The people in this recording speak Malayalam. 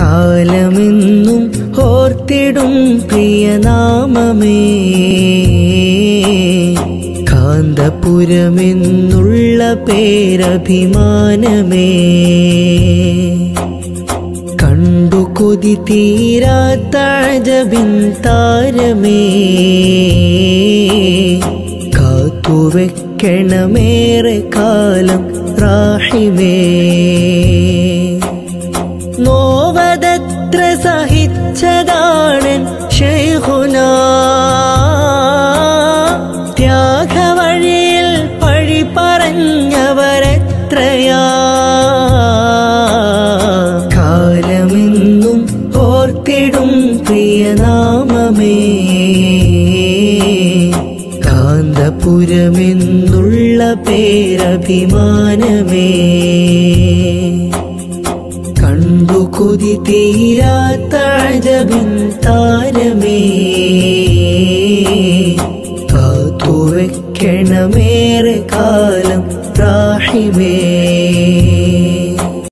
കാലമെന്നും ഓർത്തിടും പ്രിയനാമമേ കാന്തപുരമെന്നുള്ള പേരഭിമാനമേ കണ്ടു കൊതി തീരാത്തഴബിൻ താരമേ കാത്തുവെക്കണമേറെ കാലം റാഹിമേ നോവതത്ര സഹിച്ചതാണൻ ശൈഖുന ത്യാഗവഴിയിൽ പഴി പറഞ്ഞവരെത്രയാ കാലമെന്നും ഓർത്തിടും പ്രിയനാമമേ കാന്തപുരമെന്നുള്ള പേരഭിമാനമേ കണ്ടു കൊതി തീരാത്തഴബിൻ താരമേ കാത്തുവെക്കണമേറെ കാലം റാഹിമേ